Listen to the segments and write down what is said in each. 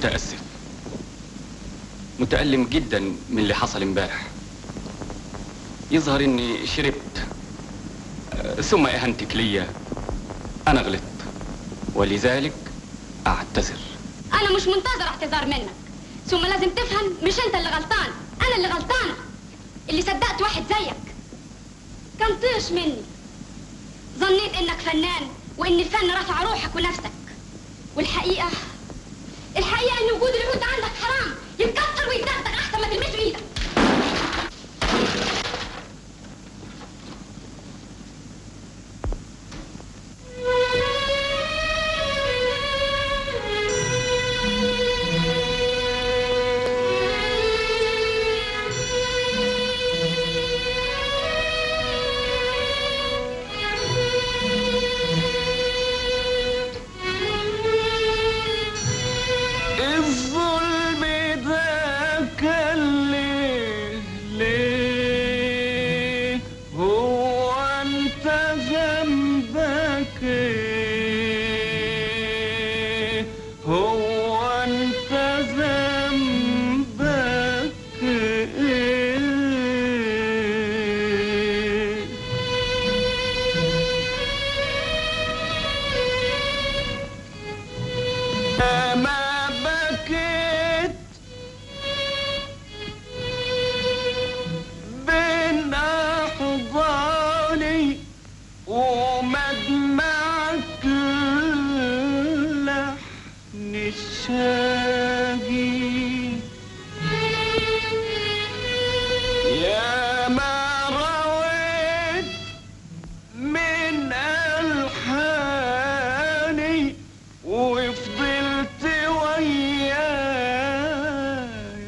متأسف متألم جدا من اللي حصل امبارح يظهر اني شربت آه، ثم اهانتك ليا انا غلطت ولذلك اعتذر انا مش منتظر اعتذار منك ثم لازم تفهم مش انت اللي غلطان انا اللي غلطانه اللي صدقت واحد زيك كان طيش مني ظنيت انك فنان وان الفن رفع روحك ونفسك والحقيقه الحقيقه ان وجود العود عندك حرام يتكسر ويتدغدغ احسن ما تلمسه ايدك الظلم ده كان ليه ليه هو انت ذنبك ايه هو انت ذنبك ايه ما بكيت بين أحضاني ومدمعك لحن الشاقي يا ما رويت من ألحاني وفضلت ويايا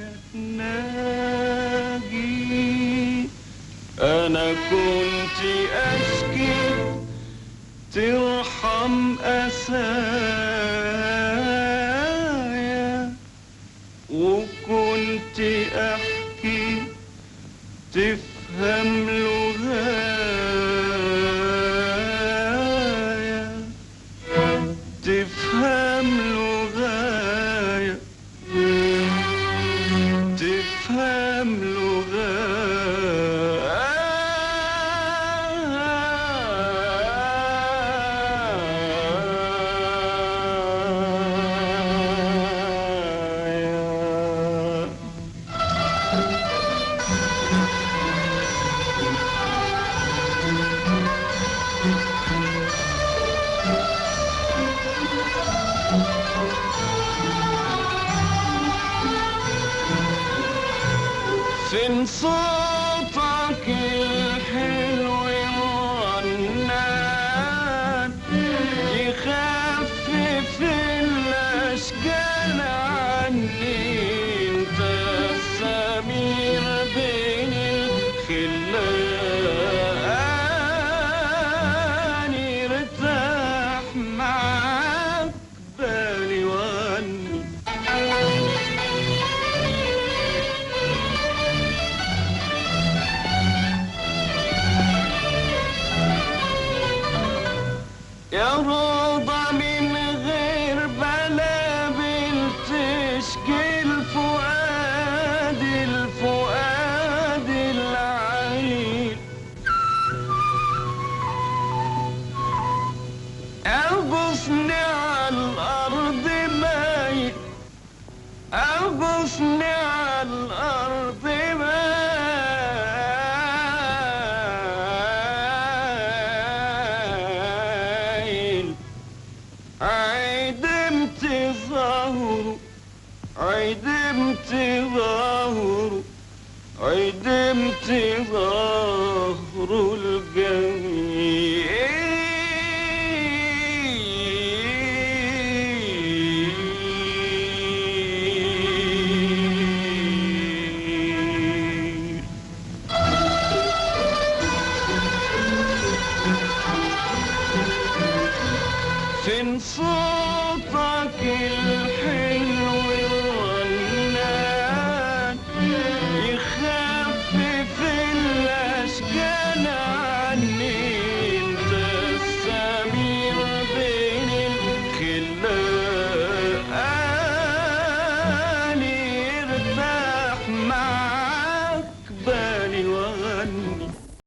تناجي أنا كنت أشكي ترحم أسايا وكنت أحكي تفهم لغايا تفهم لغاية تفهم لغاية فين صوتك الحلو الرنان يخفف الاشجان عني انت السمير بين الخلان ارتاح معاك بالي واني يا روضة من غير بلابل تشكي الفؤاد الفؤاد العليل أغصني على الأرض مايل أغصني على الأرض مايل عدمت ظهره عدمت ظهره عدمت ظهره الجميل